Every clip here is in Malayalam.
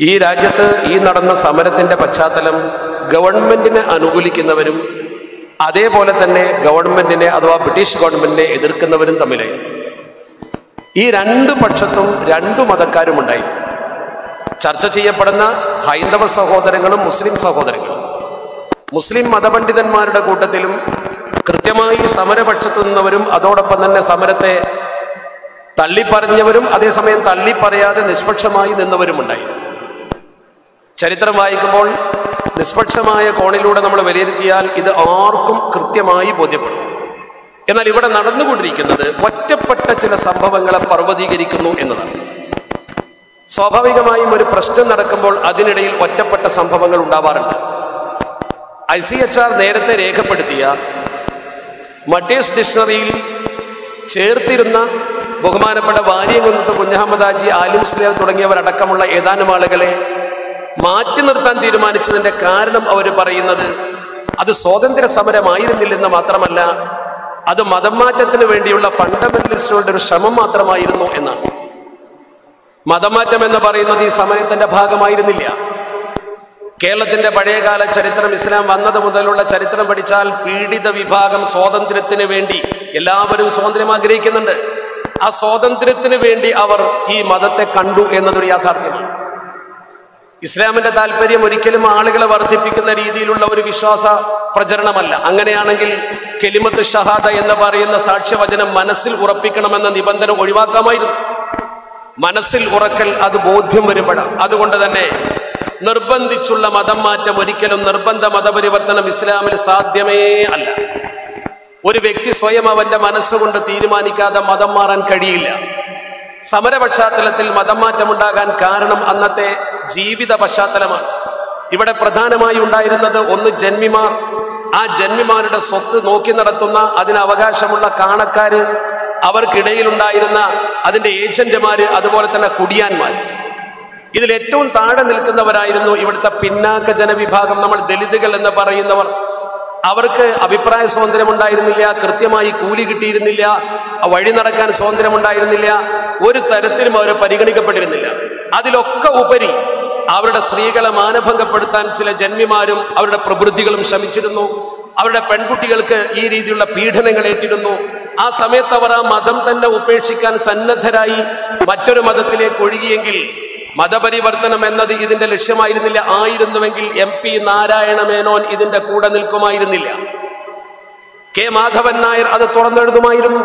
ഈ രാജ്യത്ത് ഈ നടന്ന സമരത്തിന്റെ പശ്ചാത്തലം ഗവൺമെന്റിനെ അനുകൂലിക്കുന്നവരും അതേപോലെ തന്നെ ഗവൺമെന്റിനെ അഥവാ ബ്രിട്ടീഷ് ഗവൺമെന്റിനെ എതിർക്കുന്നവരും തമ്മിലായി ഈ രണ്ട് പക്ഷത്തും രണ്ടു മതക്കാരും ഉണ്ടായി ചർച്ച ചെയ്യപ്പെടുന്ന ഹൈന്ദവ സഹോദരങ്ങളും മുസ്ലിം സഹോദരങ്ങളും മുസ്ലിം മതപണ്ഡിതന്മാരുടെ കൂട്ടത്തിലും കൃത്യമായി സമരപക്ഷത്ത് നിന്നവരും അതോടൊപ്പം തന്നെ സമരത്തെ തള്ളിപ്പറഞ്ഞവരും അതേസമയം തള്ളിപ്പറയാതെ നിഷ്പക്ഷമായി നിന്നവരുമുണ്ടായി ചരിത്രം വായിക്കുമ്പോൾ നിഷ്പക്ഷമായ കോണിലൂടെ നമ്മൾ വിലയിരുത്തിയാൽ ഇത് ആർക്കും കൃത്യമായി ബോധ്യപ്പെടും എന്നാൽ ഇവിടെ നടന്നുകൊണ്ടിരിക്കുന്നത് ഒറ്റപ്പെട്ട ചില സംഭവങ്ങളെ പർവ്വതീകരിക്കുന്നു എന്നതാണ് സ്വാഭാവികമായും ഒരു പ്രശ്നം നടക്കുമ്പോൾ അതിനിടയിൽ ഒറ്റപ്പെട്ട സംഭവങ്ങൾ ഉണ്ടാവാറുണ്ട് ഐ സി എച്ച് ആർ നേരത്തെ രേഖപ്പെടുത്തിയ മട്ടേഴ്സ് ഡിക്ഷണറിയിൽ ചേർത്തിരുന്ന ബഹുമാനപ്പെട്ട വാര്യംകുന്നത്ത് കുഞ്ഞഹമ്മദാജി ആലിം സ്ലേർ തുടങ്ങിയവരടക്കമുള്ള ഏതാനും ആളുകളെ മാറ്റി നിർത്താൻ തീരുമാനിച്ചതിന്റെ കാരണം അവർ പറയുന്നത് അത് സ്വാതന്ത്ര്യ സമരമായിരുന്നില്ലെന്ന് മാത്രമല്ല അത് മതം മാറ്റത്തിന് വേണ്ടിയുള്ള ഫണ്ടമെന്റലിസ്റ്റുകളുടെ ഒരു ശ്രമം മാത്രമായിരുന്നു എന്നാണ് മതമാറ്റം എന്ന് പറയുന്നത് ഈ സമയത്തിന്റെ ഭാഗമായിരുന്നില്ല കേരളത്തിന്റെ പഴയകാല ചരിത്രം ഇസ്ലാം വന്നത് മുതലുള്ള ചരിത്രം പഠിച്ചാൽ പീഡിത വിഭാഗം സ്വാതന്ത്ര്യത്തിന് വേണ്ടി എല്ലാവരും സ്വാതന്ത്ര്യം ആഗ്രഹിക്കുന്നുണ്ട് ആ സ്വാതന്ത്ര്യത്തിന് വേണ്ടി അവർ ഈ മതത്തെ കണ്ടു എന്നതൊരു യാഥാർത്ഥ്യമാണ് ഇസ്ലാമിന്റെ താല്പര്യം ഒരിക്കലും ആളുകളെ വർദ്ധിപ്പിക്കുന്ന രീതിയിലുള്ള ഒരു വിശ്വാസ പ്രചരണമല്ല അങ്ങനെയാണെങ്കിൽ കെലിമത്ത് ഷഹാദ എന്ന് പറയുന്ന സാക്ഷ്യവചനം മനസ്സിൽ ഉറപ്പിക്കണമെന്ന നിബന്ധന ഒഴിവാക്കാമായിരുന്നു മനസ്സിൽ ഉറക്കൽ അത് ബോധ്യം വരുമ്പോഴാണ് അതുകൊണ്ട് തന്നെ നിർബന്ധിച്ചുള്ള മതം മാറ്റം ഒരിക്കലും നിർബന്ധ മതപരിവർത്തനം ഇസ്ലാമിൽ സാധ്യമേ അല്ല ഒരു വ്യക്തി സ്വയം അവന്റെ മനസ്സുകൊണ്ട് തീരുമാനിക്കാതെ മതം മാറാൻ കഴിയില്ല സമര പശ്ചാത്തലത്തിൽ മതം മാറ്റമുണ്ടാകാൻ കാരണം അന്നത്തെ ജീവിത പശ്ചാത്തലമാണ് ഇവിടെ പ്രധാനമായി ഉണ്ടായിരുന്നത് ഒന്ന് ജന്മിമാർ ആ ജന്മിമാരുടെ സ്വത്ത് നോക്കി നടത്തുന്ന അതിന് അവകാശമുള്ള കാണക്കാര് അവർക്കിടയിലുണ്ടായിരുന്ന അതിന്റെ ഏജന്റുമാര് അതുപോലെ തന്നെ കുടിയാന്മാർ ഇതിൽ ഏറ്റവും താഴെ നിൽക്കുന്നവരായിരുന്നു ഇവിടുത്തെ പിന്നാക്ക ജനവിഭാഗം നമ്മൾ ദലിതുകൾ എന്ന് പറയുന്നവർ അവർക്ക് അഭിപ്രായ സ്വാതന്ത്ര്യം ഉണ്ടായിരുന്നില്ല കൃത്യമായി കൂലി കിട്ടിയിരുന്നില്ല വഴി നടക്കാൻ സ്വാതന്ത്ര്യം ഉണ്ടായിരുന്നില്ല ഒരു തരത്തിലും അവർ പരിഗണിക്കപ്പെട്ടിരുന്നില്ല അതിലൊക്കെ ഉപരി അവരുടെ സ്ത്രീകളെ മാനഭംഗപ്പെടുത്താൻ ചില ജന്മിമാരും അവരുടെ പ്രവൃത്തികളും ശ്രമിച്ചിരുന്നു അവരുടെ പെൺകുട്ടികൾക്ക് ഈ രീതിയിലുള്ള പീഡനങ്ങൾ ഏറ്റിരുന്നു ആ സമയത്ത് അവർ ആ മതം തന്നെ ഉപേക്ഷിക്കാൻ സന്നദ്ധരായി മറ്റൊരു മതത്തിലേക്ക് ഒഴുകിയെങ്കിൽ മതപരിവർത്തനം എന്നത് ഇതിന്റെ ലക്ഷ്യമായിരുന്നില്ല ആയിരുന്നുവെങ്കിൽ എം പി നാരായണ മേനോൻ ഇതിന്റെ കൂടെ നിൽക്കുമായിരുന്നില്ല കെ മാധവൻ നായർ അത് തുറന്നെഴുതുമായിരുന്നു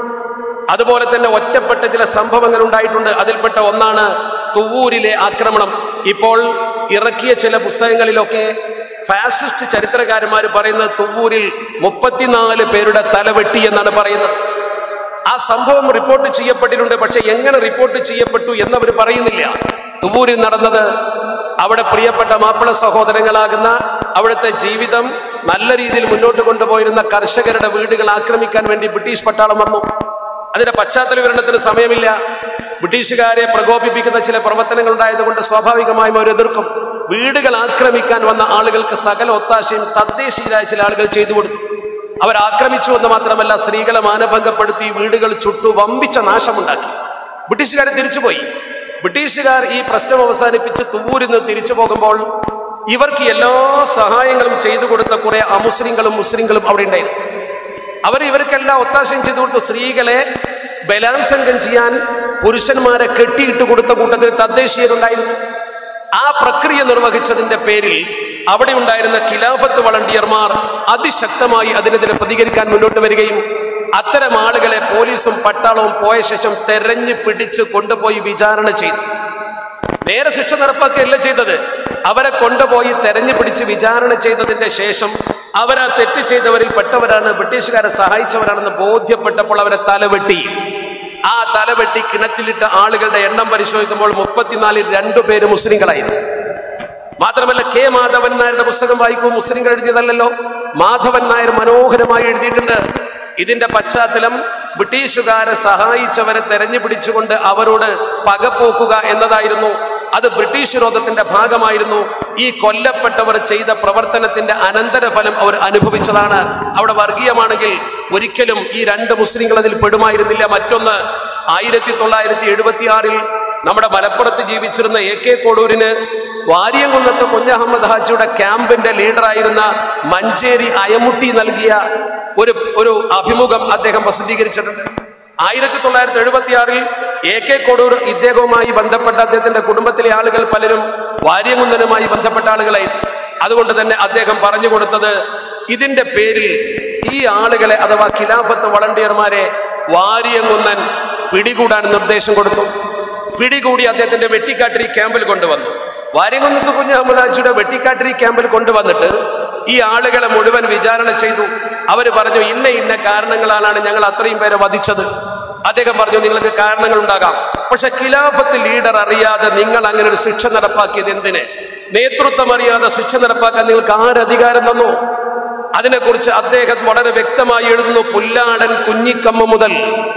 അതുപോലെ തന്നെ ഒറ്റപ്പെട്ട ചില സംഭവങ്ങൾ ഉണ്ടായിട്ടുണ്ട് അതിൽപ്പെട്ട ഒന്നാണ് തുവൂരിലെ ആക്രമണം ഇപ്പോൾ ഇറക്കിയ ചില പുസ്തകങ്ങളിലൊക്കെ ഫാസിസ്റ്റ് ചരിത്രകാരന്മാർ പറയുന്നത് തുവൂരിൽ മുപ്പത്തിനാല് പേരുടെ തലവെട്ടി എന്നാണ് പറയുന്നത് ആ സംഭവം റിപ്പോർട്ട് ചെയ്യപ്പെട്ടിട്ടുണ്ട് പക്ഷെ എങ്ങനെ റിപ്പോർട്ട് ചെയ്യപ്പെട്ടു എന്നവർ പറയുന്നില്ല തുവൂരിൽ നടന്നത് അവിടെ പ്രിയപ്പെട്ട മാപ്പിള സഹോദരങ്ങളാകുന്ന അവിടുത്തെ ജീവിതം നല്ല രീതിയിൽ മുന്നോട്ട് കൊണ്ടുപോയിരുന്ന കർഷകരുടെ വീടുകൾ ആക്രമിക്കാൻ വേണ്ടി ബ്രിട്ടീഷ് പട്ടാളം വന്നു അതിന്റെ പശ്ചാത്തല വിവരണത്തിന് സമയമില്ല ബ്രിട്ടീഷുകാരെ പ്രകോപിപ്പിക്കുന്ന ചില പ്രവർത്തനങ്ങൾ ഉണ്ടായതുകൊണ്ട് സ്വാഭാവികമായും അവർ എതിർക്കും വീടുകൾ ആക്രമിക്കാൻ വന്ന ആളുകൾക്ക് സകല ഒത്താശയും തദ്ദേശീയരായ ചില ആളുകൾ ചെയ്തു കൊടുത്തു അവർ ആക്രമിച്ചു എന്ന് മാത്രമല്ല സ്ത്രീകളെ മാനഭംഗപ്പെടുത്തി വീടുകൾ ചുട്ടു വമ്പിച്ച നാശമുണ്ടാക്കി ബ്രിട്ടീഷുകാർ തിരിച്ചുപോയി ബ്രിട്ടീഷുകാർ ഈ പ്രശ്നം അവസാനിപ്പിച്ച് തുവൂരിൽ നിന്ന് തിരിച്ചു പോകുമ്പോൾ ഇവർക്ക് എല്ലാ സഹായങ്ങളും ചെയ്തു കൊടുത്ത കുറെ അമുസ്ലിങ്ങളും മുസ്ലിങ്ങളും അവിടെ ഉണ്ടായിരുന്നു അവർ ഇവർക്കെല്ലാം ഒത്താശയും ചെയ്തു കൊടുത്ത സ്ത്രീകളെ ബലാത്സംഗം ചെയ്യാൻ പുരുഷന്മാരെ കെട്ടിയിട്ട് കൊടുത്ത കൂട്ടത്തിൽ തദ്ദേശീയരുണ്ടായിരുന്നു ആ പ്രക്രിയ നിർവഹിച്ചതിന്റെ പേരിൽ അവിടെ ഉണ്ടായിരുന്ന ഖിലാഫത്ത് വളണ്ടിയർമാർ അതിശക്തമായി അതിനെതിരെ പ്രതികരിക്കാൻ മുന്നോട്ട് വരികയും അത്തരം ആളുകളെ പോലീസും പട്ടാളവും പോയ ശേഷം തെരഞ്ഞു പിടിച്ച് കൊണ്ടുപോയി വിചാരണ ചെയ്തു നേരെ ശിക്ഷ നടപ്പാക്കുകയല്ല ചെയ്തത് അവരെ കൊണ്ടുപോയി തെരഞ്ഞു പിടിച്ച് വിചാരണ ചെയ്തതിന്റെ ശേഷം അവരാ തെറ്റ് ചെയ്തവരിൽ പെട്ടവരാണ് ബ്രിട്ടീഷുകാരെ സഹായിച്ചവരാണെന്ന് ബോധ്യപ്പെട്ടപ്പോൾ അവരെ തലവെട്ടി ആ തലവെട്ടി കിണറ്റിലിട്ട ആളുകളുടെ എണ്ണം പരിശോധിക്കുമ്പോൾ മുപ്പത്തിനാലിൽ രണ്ടു പേര് മുസ്ലിങ്ങളായിരുന്നു മാത്രമല്ല കെ മാധവൻ നായരുടെ പുസ്തകം വായിക്കൂ മുസ്ലിങ്ങൾ എഴുതിയതല്ലല്ലോ മാധവൻ നായർ മനോഹരമായി എഴുതിയിട്ടുണ്ട് ഇതിന്റെ പശ്ചാത്തലം ബ്രിട്ടീഷുകാരെ സഹായിച്ചവരെ തെരഞ്ഞു പിടിച്ചുകൊണ്ട് അവരോട് പകപോക്കുക എന്നതായിരുന്നു അത് ബ്രിട്ടീഷ് വിരോധത്തിന്റെ ഭാഗമായിരുന്നു ഈ കൊല്ലപ്പെട്ടവർ ചെയ്ത പ്രവർത്തനത്തിന്റെ അനന്തരഫലം അവർ അനുഭവിച്ചതാണ് അവിടെ വർഗീയമാണെങ്കിൽ ഒരിക്കലും ഈ രണ്ട് മുസ്ലിങ്ങൾ അതിൽ പെടുമായിരുന്നില്ല മറ്റൊന്ന് ആയിരത്തി തൊള്ളായിരത്തി എഴുപത്തി ആറിൽ നമ്മുടെ മലപ്പുറത്ത് ജീവിച്ചിരുന്ന എ കെ കൊടൂരിന് വാര്യംകുന്നത്ത് കുഞ്ഞഹമ്മദ് ഹാജിയുടെ ക്യാമ്പിന്റെ ലീഡറായിരുന്ന മഞ്ചേരി അയമുട്ടി നൽകിയ ഒരു ഒരു അഭിമുഖം അദ്ദേഹം പ്രസിദ്ധീകരിച്ചിട്ടുണ്ട് ആയിരത്തി തൊള്ളായിരത്തി എഴുപത്തി ആറിൽ എ കെ കൊടൂർ ഇദ്ദേഹവുമായി ബന്ധപ്പെട്ട അദ്ദേഹത്തിന്റെ കുടുംബത്തിലെ ആളുകൾ പലരും വാര്യംകുന്നനുമായി ബന്ധപ്പെട്ട ആളുകളായിരുന്നു അതുകൊണ്ട് തന്നെ അദ്ദേഹം പറഞ്ഞു കൊടുത്തത് ഇതിന്റെ പേരിൽ ഈ ആളുകളെ അഥവാ ഖിലാഫത്ത് വളണ്ടിയർമാരെ വാര്യംകുന്നൻ പിടികൂടാൻ നിർദ്ദേശം കൊടുത്തു പിടികൂടി അദ്ദേഹത്തിന്റെ വെട്ടിക്കാട്ടിരി ക്യാമ്പിൽ കൊണ്ടുവന്നു വാര്യംകുന്നത്ത് കുഞ്ഞ് അഹമ്മദാജിയുടെ വെട്ടിക്കാട്ടിരി ക്യാമ്പിൽ കൊണ്ടുവന്നിട്ട് ഈ ആളുകളെ മുഴുവൻ വിചാരണ ചെയ്തു അവർ പറഞ്ഞു ഇന്ന ഇന്ന കാരണങ്ങളാലാണ് ഞങ്ങൾ അത്രയും പേരെ വധിച്ചത് അദ്ദേഹം പറഞ്ഞു നിങ്ങൾക്ക് കാരണങ്ങൾ ഉണ്ടാകാം പക്ഷെ ഖിലാഫത്ത് ലീഡർ അറിയാതെ നിങ്ങൾ അങ്ങനെ ഒരു ശിക്ഷ നടപ്പാക്കിയത് എന്തിന് നേതൃത്വം അറിയാതെ ശിക്ഷ നടപ്പാക്കാൻ നിങ്ങൾക്ക് ആരധികാരം തന്നു അതിനെക്കുറിച്ച് അദ്ദേഹം വളരെ വ്യക്തമായി എഴുതുന്നു പുല്ലാടൻ കുഞ്ഞിക്കമ്മ മുതൽ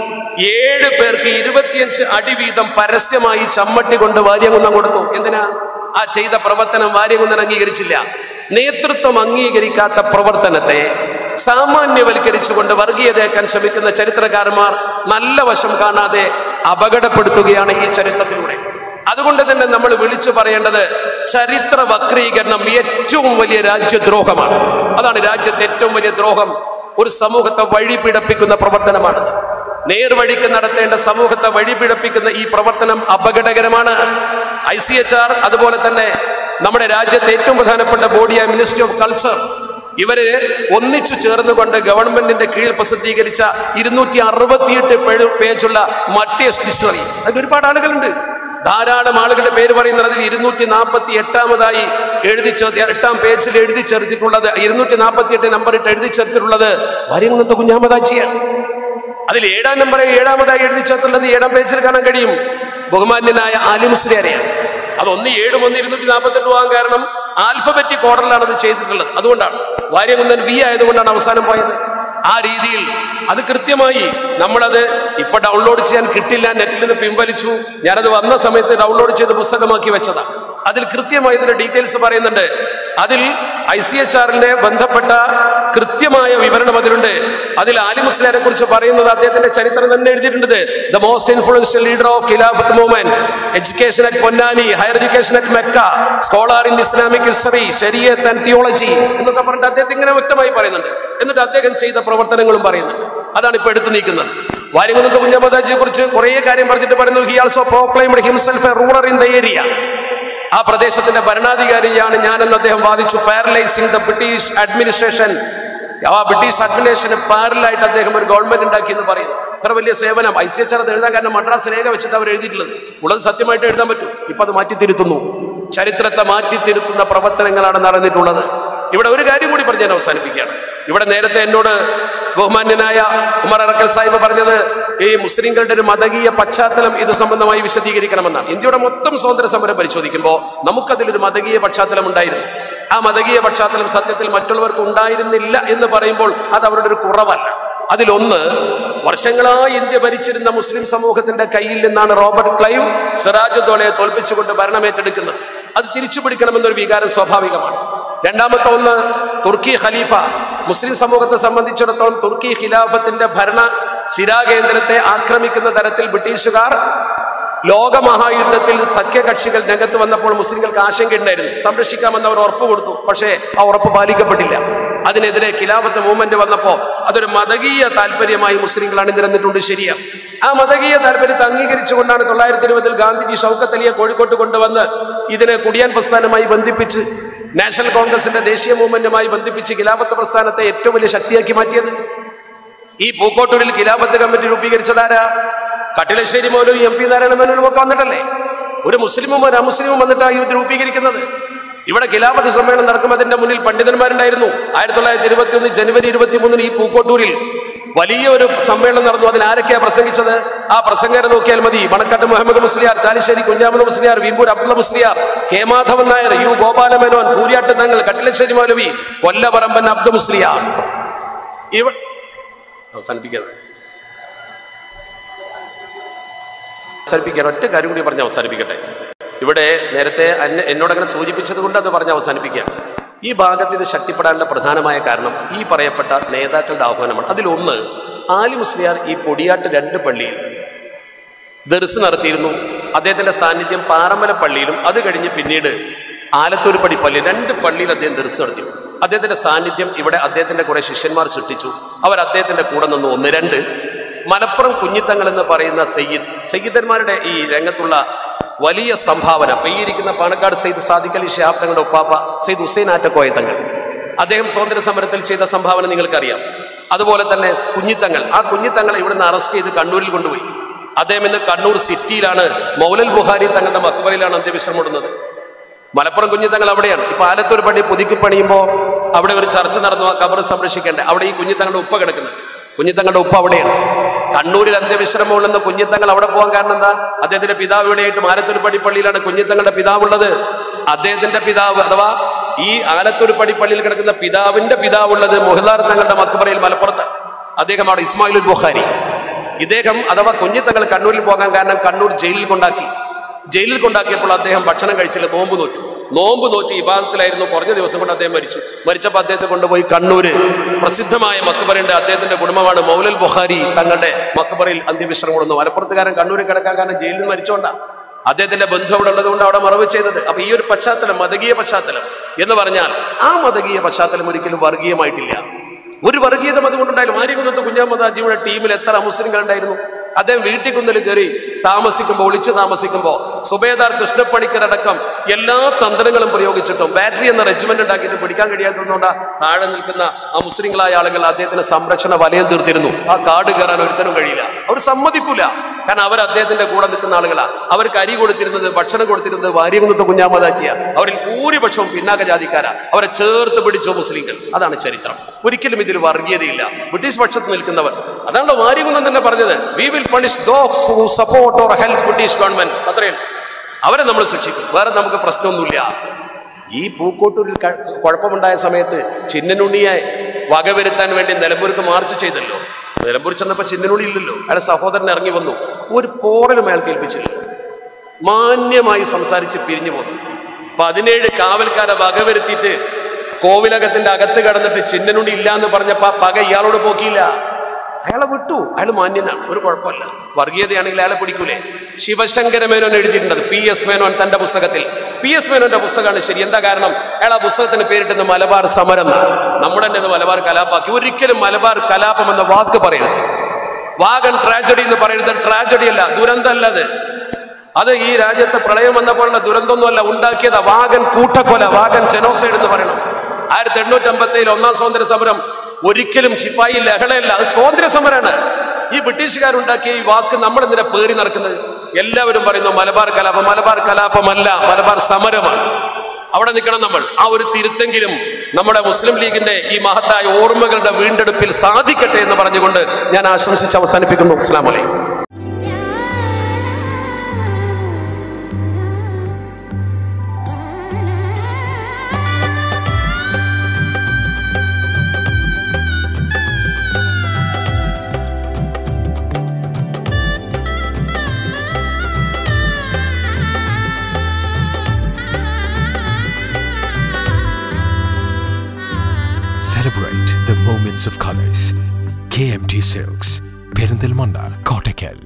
ഏഴ് പേർക്ക് ഇരുപത്തിയഞ്ച് അടി വീതം പരസ്യമായി ചമ്മട്ടി കൊണ്ട് വാര്യംകുന്നം കൊടുത്തു എന്തിനാ ആ ചെയ്ത പ്രവർത്തനം വാര്യംകുന്നൻ അംഗീകരിച്ചില്ല നേതൃത്വം അംഗീകരിക്കാത്ത പ്രവർത്തനത്തെ സാമാന്യവൽക്കരിച്ചുകൊണ്ട് വർഗീയതയാക്കാൻ ശ്രമിക്കുന്ന ചരിത്രകാരന്മാർ നല്ല വശം കാണാതെ അപകടപ്പെടുത്തുകയാണ് ഈ ചരിത്രത്തിലൂടെ അതുകൊണ്ട് തന്നെ നമ്മൾ വിളിച്ചു പറയേണ്ടത് ചരിത്ര വക്രീകരണം ഏറ്റവും വലിയ രാജ്യദ്രോഹമാണ് അതാണ് രാജ്യത്തെ ഏറ്റവും വലിയ ദ്രോഹം ഒരു സമൂഹത്തെ വഴിപിടപ്പിക്കുന്ന പ്രവർത്തനമാണ് നേർവഴിക്ക് നടത്തേണ്ട സമൂഹത്തെ വഴിപിഴപ്പിക്കുന്ന ഈ പ്രവർത്തനം അപകടകരമാണ് ഐ സി എച്ച് ആർ അതുപോലെ തന്നെ നമ്മുടെ രാജ്യത്തെ ഏറ്റവും പ്രധാനപ്പെട്ട ബോഡിയായ മിനിസ്ട്രി ഓഫ് കൾച്ചർ ഇവര് ഒന്നിച്ചു ചേർന്നുകൊണ്ട് ഗവൺമെന്റിന്റെ കീഴിൽ പ്രസിദ്ധീകരിച്ച ഇരുന്നൂറ്റി അറുപത്തിയെട്ട് പേജുള്ള മട്ടിയസ് ഡിക്ഷണറി അതിൽ ഒരുപാട് ആളുകളുണ്ട് ധാരാളം ആളുകളുടെ പേര് പറയുന്നത് അതിൽ ഇരുന്നൂറ്റി നാൽപ്പത്തി എട്ടാമതായി എഴുതി ചേർത്തി എട്ടാം പേജിൽ എഴുതി ചേർത്തിട്ടുള്ളത് ഇരുന്നൂറ്റി നാൽപ്പത്തി എട്ട് നമ്പർ ഇട്ട് എഴുതി ചേർത്തിട്ടുള്ളത് വരികുന്നത്തെ കുഞ്ഞാമതാജിയാണ് അതിൽ ഏഴാം നമ്പർ ഏഴാമതായി എഴുതി ചേർത്തുള്ളത് ഏഴാം പേജിൽ കാണാൻ കഴിയും ബഹുമാന്യനായ ആലിമുസ്ലിയാരെയാണ് അതൊന്ന് ഏഴും ഒന്ന് ഇരുന്നൂറ്റി നാൽപ്പത്തെട്ട് പോകാൻ കാരണം ആൽഫബറ്റിക് ഓർഡറിലാണ് അത് ചെയ്തിട്ടുള്ളത് അതുകൊണ്ടാണ് വാര്യകുന്നൻ വി ആയതുകൊണ്ടാണ് അവസാനം പോയത് ആ രീതിയിൽ അത് കൃത്യമായി നമ്മളത് ഇപ്പൊ ഡൗൺലോഡ് ചെയ്യാൻ കിട്ടില്ല നെറ്റിൽ നിന്ന് പിൻവലിച്ചു ഞാനത് വന്ന സമയത്ത് ഡൗൺലോഡ് ചെയ്ത് പുസ്തകമാക്കി വെച്ചതാണ് അതിൽ കൃത്യമായി ഇതിന്റെ ഡീറ്റെയിൽസ് പറയുന്നുണ്ട് അതിൽ ഐ സി എച്ച് ആറിന്റെ ബന്ധപ്പെട്ട കൃത്യമായ വിവരണം അതിലുണ്ട് അതിൽ ആലി മുസ്ലിയാരെ കുറിച്ച് പറയുന്നത് അദ്ദേഹത്തിന്റെ ചരിത്രം തന്നെ എഴുതിയിട്ടുണ്ട് the most influential leader of Khilafat movement education at Ponnani higher education at Mecca scholar in Islamic history Shariat and theology എന്നൊക്കെ പറഞ്ഞിട്ട് അദ്ദേഹം ഇങ്ങനെ വ്യക്തമായി പറയുന്നുണ്ട് എന്നിട്ട് അദ്ദേഹം ചെയ്ത പ്രവർത്തനങ്ങളും പറയുന്നുണ്ട് അതാണ് ഇപ്പൊ എടുത്തു നീക്കുന്നത് വാര്യകുന്നത്ത് കുഞ്ഞമ്മദാജിയെ കുറിച്ച് കുറേ കാര്യം പറഞ്ഞിട്ട് പറയുന്നു he also proclaimed himself a ruler in the area ആ പ്രദേശത്തിന്റെ ഭരണാധികാരിയാണ് ഞാനെന്ന് അദ്ദേഹം വാദിച്ചു പാരലൈസിംഗ് ദ ബ്രിട്ടീഷ് അഡ്മിനിസ്ട്രേഷൻ ആ ബ്രിട്ടീഷ് അഡ്മിനിസ്ട്രേഷന് പാരലായിട്ട് അദ്ദേഹം ഒരു ഗവൺമെന്റ് ഉണ്ടാക്കി എന്ന് പറയുന്നു ഇത്ര വലിയ സേവനം ഐ സി എച്ച് ആർ അത് എഴുതാൻ കാരണം മദ്രാസ് രേഖ വെച്ചിട്ട് അവർ എഴുതിയിട്ടുള്ളത് ഉള്ളത് സത്യമായിട്ട് എഴുതാൻ പറ്റും ഇപ്പൊ അത് മാറ്റിത്തിരുത്തുന്നു ചരിത്രത്തെ മാറ്റിത്തിരുത്തുന്ന പ്രവർത്തനങ്ങളാണ് നടന്നിട്ടുള്ളത് ഇവിടെ ഒരു കാര്യം കൂടി പറഞ്ഞ് ഞാൻ അവസാനിപ്പിക്കുകയാണ് ഇവിടെ നേരത്തെ എന്നോട് ബഹുമാന്യനായ ഉമർ അറക്കൽ സാഹിബ് പറഞ്ഞത് ഈ മുസ്ലിങ്ങളുടെ ഒരു മതകീയ പശ്ചാത്തലം ഇത് സംബന്ധമായി വിശദീകരിക്കണമെന്നാണ് ഇന്ത്യയുടെ മൊത്തം സ്വാതന്ത്ര്യ സമരം പരിശോധിക്കുമ്പോൾ നമുക്കതിലൊരു മതകീയ പശ്ചാത്തലം ഉണ്ടായിരുന്നു ആ മതകീയ പശ്ചാത്തലം സത്യത്തിൽ മറ്റുള്ളവർക്ക് ഉണ്ടായിരുന്നില്ല എന്ന് പറയുമ്പോൾ അത് അവരുടെ ഒരു കുറവല്ല അതിലൊന്ന് വർഷങ്ങളായി ഇന്ത്യ ഭരിച്ചിരുന്ന മുസ്ലിം സമൂഹത്തിന്റെ കയ്യിൽ നിന്നാണ് റോബർട്ട് ക്ലൈവ് സിറാജുദ്ദോളയെ തോൽപ്പിച്ചുകൊണ്ട് ഭരണം ഏറ്റെടുക്കുന്നത് അത് തിരിച്ചു പിടിക്കണമെന്നൊരു വികാരം സ്വാഭാവികമാണ് രണ്ടാമത്തെ ഒന്ന് തുർക്കി ഖലീഫ മുസ്ലിം സമൂഹത്തെ സംബന്ധിച്ചിടത്തോളം തുർക്കി ഖിലാഫത്തിന്റെ ഭരണ ശിരാകേന്ദ്രത്തെ ആക്രമിക്കുന്ന തരത്തിൽ ബ്രിട്ടീഷുകാർ ലോകമഹായുദ്ധത്തിൽ സഖ്യകക്ഷികൾ രംഗത്ത് വന്നപ്പോൾ മുസ്ലിങ്ങൾക്ക് ആശങ്കയുണ്ടായിരുന്നു സംരക്ഷിക്കാമെന്ന് അവർ ഉറപ്പ് കൊടുത്തു പക്ഷേ ആ ഉറപ്പ് പാലിക്കപ്പെട്ടില്ല അതിനെതിരെ ഖിലാഫത്ത് മൂവ്മെന്റ് വന്നപ്പോൾ അതൊരു മതകീയ താല്പര്യമായി മുസ്ലിങ്ങൾ അണിനിരന്നിട്ടുണ്ട് ശരിയാണ് ആ മതകീയ താല്പര്യത്തെ അംഗീകരിച്ചുകൊണ്ടാണ് തൊള്ളായിരത്തി ഇരുപതിൽ ഗാന്ധിജി ഷൗക്കത്ത് അലിയെ കോഴിക്കോട്ട് കൊണ്ടുവന്ന് ഇതിനെ കുടിയാൻ പ്രസ്ഥാനമായി ബന്ധിപ്പിച്ച് നാഷണൽ കോൺഗ്രസിന്റെ ദേശീയ മൂവ്മെന്റുമായി ബന്ധിപ്പിച്ച് ഖിലാഫത്ത് പ്രസ്ഥാനത്തെ ഏറ്റവും വലിയ ശക്തിയാക്കി മാറ്റിയത് ഈ പൂക്കോട്ടൂരിൽ ഖിലാഫത്ത് കമ്മിറ്റി രൂപീകരിച്ചതാരാ കട്ടിലശ്ശേരി മൗലവി എം പി നാരായണ മേനോനും ഒക്കെ വന്നിട്ടല്ലേ ഒരു മുസ്ലിമും ഒരു അമുസ്ലിമും വന്നിട്ടാണ് ഇത് രൂപീകരിക്കുന്നത് ഇവിടെ ഖിലാഫത്ത് സമ്മേളനം നടക്കുമ്പോൾ അതിന്റെ മുന്നിൽ പണ്ഡിതന്മാരുണ്ടായിരുന്നു ആയിരത്തി തൊള്ളായിരത്തി ഇരുപത്തി ഒന്ന് ജനുവരി ഇരുപത്തി മൂന്നിന് ഈ പൂക്കോട്ടൂരിൽ വലിയ ഒരു സമ്മേളനം നടന്നു അതിൽ ആരൊക്കെയാ പ്രസംഗിച്ചത് ആ പ്രസംഗരെ നോക്കിയാൽ മതി മണക്കാട്ട് മുഹമ്മദ് മുസ്ലിയാർ ചാലിശ്ശേരി കുഞ്ഞാമത് മുസ്ലിയാർ വീമ്പൂർ അബ്ദുള്ള മുസ്ലിയാർ കെ മാധവൻ നായർ യു ഗോപാലമേനോൻ കൂരിയാട്ട് തങ്ങൾ കട്ടിലശ്ശേരി മൗലവി കൊല്ലപറമ്പൻ അബ്ദു മുസ്ലിയാർ ഇവ അവസാനിപ്പിക്കുന്നത് അവസാനിപ്പിക്കാൻ ഒറ്റ കാര്യം കൂടി പറഞ്ഞ് അവസാനിപ്പിക്കട്ടെ ഇവിടെ നേരത്തെ അന്നെ എന്നോട് അങ്ങനെ സൂചിപ്പിച്ചത് കൊണ്ട് അത് പറഞ്ഞ് അവസാനിപ്പിക്കാം ഈ ഭാഗത്ത് ഇത് ശക്തിപ്പെടാനുള്ള പ്രധാനമായ കാരണം ഈ പറയപ്പെട്ട നേതാക്കളുടെ ആഹ്വാനമാണ് അതിലൊന്ന് ആലി മുസ്ലിയാർ ഈ പൊടിയാട്ട് രണ്ട് പള്ളിയിൽ ദർസ് നടത്തിയിരുന്നു അദ്ദേഹത്തിന്റെ സാന്നിധ്യം പാറമല പള്ളിയിലും അത് കഴിഞ്ഞ് പിന്നീട് ആലത്തൂർപ്പടി പള്ളി രണ്ട് പള്ളിയിൽ അദ്ദേഹം ദർശനം നടത്തി അദ്ദേഹത്തിന്റെ സാന്നിധ്യം ഇവിടെ അദ്ദേഹത്തിന്റെ കുറെ ശിഷ്യന്മാർ സൃഷ്ടിച്ചു അവർ അദ്ദേഹത്തിന്റെ കൂടെ നിന്ന് ഒന്ന് രണ്ട് മലപ്പുറം കുഞ്ഞിത്തങ്ങൾ എന്ന് പറയുന്ന സയ്യിദ് സയ്യിദന്മാരുടെ ഈ രംഗത്തുള്ള വലിയ സംഭാവന ഇപ്പൊ ഈ ഇരിക്കുന്ന പാണക്കാട് സെയ്ദ് സാദിഖ് അലി ഷിഹാബ് തങ്ങളുടെ ഒപ്പാപ്പ സെയ്ദ് ഹുസൈൻ ആറ്റക്കോയ തങ്ങൾ അദ്ദേഹം സ്വാതന്ത്ര്യ സമരത്തിൽ ചെയ്ത സംഭാവന നിങ്ങൾക്കറിയാം അതുപോലെ തന്നെ കുഞ്ഞിത്തങ്ങൾ ആ കുഞ്ഞിത്തങ്ങളെ ഇവിടുന്ന് അറസ്റ്റ് ചെയ്ത് കണ്ണൂരിൽ കൊണ്ടുപോയി അദ്ദേഹം ഇന്ന് കണ്ണൂർ സിറ്റിയിലാണ് മൗലൽ ബുഹാരി തങ്ങളുടെ മക്ബറയിലാണ് അന്ത്യവിശ്രമം ഇടുന്നത് മലപ്പുറം കുഞ്ഞിത്തങ്ങൾ അവിടെയാണ് ഇപ്പൊ ആലത്തൂർ പള്ളി പുതുക്കി പണിയുമ്പോൾ അവിടെ ഒരു ചർച്ച നടന്നു ആ കബർ സംരക്ഷിക്കേണ്ടത് അവിടെ ഈ കുഞ്ഞിത്തങ്ങളുടെ ഉപ്പ കിടക്കുന്നത് കുഞ്ഞിത്തങ്ങളുടെ ഉപ്പ അവിടെയാണ് കണ്ണൂരിൽ അന്ത്യവിശ്രമം ഉണ്ടെന്ന് കുഞ്ഞിത്തങ്ങൾ അവിടെ പോകാൻ കാരണം എന്താ അദ്ദേഹത്തിന്റെ പിതാവ് ഇവിടെയായിട്ട് ആലത്തൂർ പടി പള്ളിയിലാണ് കുഞ്ഞിത്തങ്ങളുടെ പിതാവുള്ളത് അദ്ദേഹത്തിന്റെ പിതാവ് അഥവാ ഈ ആലത്തൂർ പടി പള്ളിയിൽ കിടക്കുന്ന പിതാവിന്റെ പിതാവുള്ളത് മൊഹിലാർ തങ്ങളുടെ മക്കുപറയിൽ മലപ്പുറത്ത് അദ്ദേഹം അവിടെ ഇസ്മായിൽ ബുഖാരി ഇദ്ദേഹം അഥവാ കുഞ്ഞിത്തങ്ങൾ കണ്ണൂരിൽ പോകാൻ കാരണം കണ്ണൂർ ജയിലിൽ കൊണ്ടാക്കി ജയിലിൽ കൊണ്ടാക്കിയപ്പോൾ അദ്ദേഹം ഭക്ഷണം കഴിച്ചില്ല നോമ്പ് നോറ്റു നോമ്പ് നോറ്റി ഇബാദത്തിലായിരുന്നു കുറഞ്ഞ ദിവസം കൊണ്ട് അദ്ദേഹം മരിച്ചു മരിച്ചപ്പോൾ അദ്ദേഹത്തെ കൊണ്ടുപോയി കണ്ണൂര് പ്രസിദ്ധമായ മക്കബറയുണ്ട് അദ്ദേഹത്തിന്റെ കുടുംബമാണ് മൗലൽ ബുഖാരി തങ്ങളുടെ മക്കബറയിൽ അന്ത്യവിശ്രമം കൊടുന്നു മലപ്പുറത്തുകാരൻ കണ്ണൂരിൽ കിടക്കാൻ കാരണം ജയിലിൽ നിന്ന് മരിച്ചോണ്ടാ അദ്ദേഹത്തിന്റെ ബന്ധു അവിടെ ഉള്ളത് കൊണ്ട് അവിടെ മറവ് ചെയ്തത് അപ്പൊ ഈ ഒരു പശ്ചാത്തലം മതകീയ പശ്ചാത്തലം എന്ന് പറഞ്ഞാൽ ആ മതകീയ പശ്ചാത്തലം ഒരിക്കലും വർഗീയമായിട്ടില്ല ഒരു വർഗീയത അതുകൊണ്ടുണ്ടായാലും ആര്യകുന്നത്ത് കുഞ്ഞാമദാജിയുടെ ടീമിൽ എത്ര മുസ്ലിങ്ങൾ ഉണ്ടായിരുന്നു അദ്ദേഹം വീട്ടിൽ കുന്നിൽ കയറി താമസിക്കുമ്പോൾ ഒളിച്ചു താമസിക്കുമ്പോൾ സുബേദാർ കൃഷ്ണപ്പണിക്കരടക്കം എല്ലാ തന്ത്രങ്ങളും പ്രയോഗിച്ചിട്ടും ബാറ്ററി എന്ന റെജിമെന്റ് ഉണ്ടാക്കിയിട്ട് പിടിക്കാൻ കഴിയാത്തതുകൊണ്ടാ താഴെ നിൽക്കുന്ന ആ മുസ്ലിങ്ങളായ ആളുകൾ അദ്ദേഹത്തിന് സംരക്ഷണ വലയം തീർത്തിരുന്നു ആ കാട് കയറാൻ ഒരുത്തനും കഴിയില്ല അവർ സമ്മതിക്കൂല കാരണം അവർ അദ്ദേഹത്തിന്റെ കൂടെ നിൽക്കുന്ന ആളുകളാ അവർക്ക് അരി കൊടുത്തിരുന്നത് ഭക്ഷണം കൊടുത്തിരുന്നത് വാര്യകുന്നത്ത് കുഞ്ഞാമദാജിയ അവരിൽ ഭൂരിപക്ഷവും പിന്നാക്ക ജാതിക്കാരാ അവരെ ചേർത്ത് പിടിച്ചോ മുസ്ലിങ്ങൾ അതാണ് ചരിത്രം ഒരിക്കലും ഇതിൽ വർഗീയതയില്ല ബ്രിട്ടീഷ് പക്ഷത്ത് നിൽക്കുന്നവർ അതാണല്ലോ വാര്യകുന്നം തന്നെ പറഞ്ഞത് we will punish those who support or help British government അത്രയും അവരെ നമ്മൾ ശിക്ഷിക്കും വേറെ നമുക്ക് പ്രശ്നമൊന്നുമില്ല ഈ പൂക്കോട്ടൂരിൽ ക- കുഴപ്പമുണ്ടായ സമയത്ത് ചിന്നനുണ്ണിയെ വകവരുത്താൻ വേണ്ടി നിലമ്പൂർക്ക് മാർച്ച് ചെയ്തല്ലോ നിലമ്പൂർ ചെന്നപ്പോ ചിന്നനുണ്ണി ഇല്ലല്ലോ അയാളെ സഹോദരൻ ഇറങ്ങി വന്നു ഒരു പോറലും അയാൾക്ക് ഏൽപ്പിച്ചില്ല മാന്യമായി സംസാരിച്ച് പിരിഞ്ഞു പോന്നു പതിനേഴ് കാവൽക്കാരെ വകവരുത്തിയിട്ട് കോവിലകത്തിന്റെ അകത്ത് കടന്നിട്ട് ചിന്നനുണ്ടി ഇല്ല എന്ന് പറഞ്ഞപ്പോ ആ പക ഇയാളോട് പോക്കിയില്ല അയാളെ വിട്ടു അയാൾ മാന്യനാണ് ഒരു കുഴപ്പമില്ല വർഗീയതയാണെങ്കിൽ അയാളെ പിടിക്കൂലേ ശിവശങ്കര മേനോൻ എഴുതിയിട്ടുണ്ട് പി എസ് മേനോൻ തന്റെ പുസ്തകത്തിൽ പി എസ് മേനോന്റെ പുസ്തകമാണ് ശരി എന്താ കാരണം അയാൾ ആ പുസ്തകത്തിന് പേരിട്ടത് മലബാർ സമരം എന്നാണ്. നമ്മുടെ തന്നെ ഇത് മലബാർ കലാപ്പാക്കി ഒരിക്കലും മലബാർ കലാപം എന്ന വാക്ക് പറയരുത് വാഗൻ ട്രാജഡി എന്ന് പറയുന്നത് ട്രാജഡി അല്ല ദുരന്തമല്ല അത് അത് ഈ രാജ്യത്ത് പ്രളയം വന്നപ്പോഴുള്ള ദുരന്തമൊന്നുമല്ല ഉണ്ടാക്കിയതാ വാഗൻ കൂട്ടക്കൊല വാഗൻ ജനോസൈഡ് എന്ന് പറയണം ആയിരത്തി എണ്ണൂറ്റി അമ്പത്തേഴിൽ ഒന്നാം സ്വാതന്ത്ര്യ സമരം ഒരിക്കലും ശിപ്പായി ലഹളയല്ല അത് സ്വാതന്ത്ര്യ സമരമാണ് ഈ ബ്രിട്ടീഷുകാരുണ്ടാക്കിയ ഈ വാക്ക് നമ്മൾ എന്തിനാ പേറി നടക്കുന്നത് എല്ലാവരും പറയുന്നു മലബാർ കലാപം മലബാർ കലാപമല്ല മലബാർ സമരമാണ് അവിടെ നിൽക്കണം നമ്മൾ ആ ഒരു തിരുത്തെങ്കിലും നമ്മുടെ മുസ്ലിം ലീഗിന്റെ ഈ മഹത്തായ ഓർമ്മകളുടെ വീണ്ടെടുപ്പിൽ സാധിക്കട്ടെ എന്ന് പറഞ്ഞുകൊണ്ട് ഞാൻ ആശംസിച്ച് അവസാനിപ്പിക്കുന്നു അസ്ലാം വലൈക്കും Celebrate the moments of colors. KMT Silks, Perindalmanda, Kottakkal.